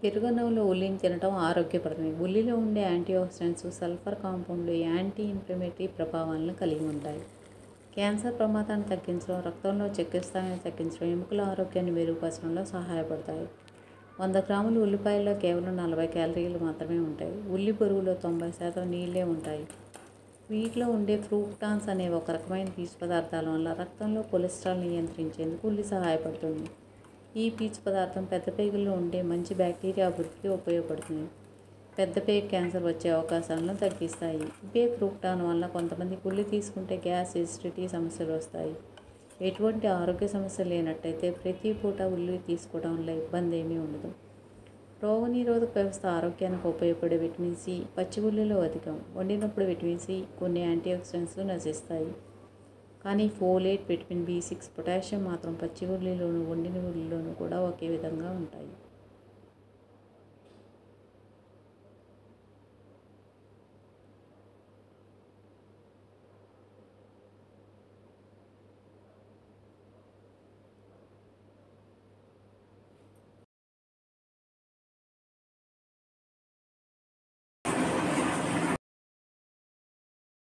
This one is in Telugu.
పెరుగన్నంలో ఉల్లిని తినటం ఆరోగ్యప్రదమే ఉల్లిలో ఉండే యాంటీ ఆక్సిడెంట్స్ సల్ఫర్ కాంపౌండ్లు యాంటీ ఇన్ఫ్లమేటరీ ప్రభావాలను కలిగి ఉంటాయి క్యాన్సర్ ప్రమాదాన్ని తగ్గించడం రక్తంలో చక్కెర స్థాయిని తగ్గించడం ఎముకల ఆరోగ్యాన్ని మెరుగుపరచడంలో సహాయపడతాయి వంద గ్రాముల ఉల్లిపాయల్లో కేవలం నలభై క్యాలరీలు మాత్రమే ఉంటాయి ఉల్లి బరువులో తొంభై శాతం నీళ్ళే ఉంటాయి వీటిలో ఉండే ఫ్రూక్టాన్స్ అనే ఒక రకమైన పీచు పదార్థాల వల్ల రక్తంలో కొలెస్ట్రాల్ నియంత్రించేందుకు ఉల్లి సహాయపడుతుంది ఈ పీచు పదార్థం పెద్ద పేగుల్లో ఉండే మంచి బ్యాక్టీరియా అభివృద్ధికి ఉపయోగపడుతుంది పెద్ద పేగు క్యాన్సర్ వచ్చే అవకాశాలను తగ్గిస్తాయి ఇవే ఫ్రూక్టాన్ వల్ల కొంతమంది ఉల్లి తీసుకుంటే గ్యాస్ ఎసిడిటీ సమస్యలు వస్తాయి ఎటువంటి ఆరోగ్య సమస్య లేనట్టయితే ప్రతి పూట ఉల్లి తీసుకోవడం వల్ల ఇబ్బంది ఏమీ ఉండదు రోగనిరోధక వ్యవస్థ ఆరోగ్యానికి ఉపయోగపడే విటమిన్ సి పచ్చి ఉల్లిలో అధికం వండినప్పుడు విటమిన్ సి కొన్ని యాంటీ ఆక్సిడెంట్స్లు నశిస్తాయి కానీ folate vitamin B six potassium మాత్రం పచ్చి ఉల్లిలోను వండిన ఉల్లిలోనూ కూడా ఒకే విధంగా ఉంటాయి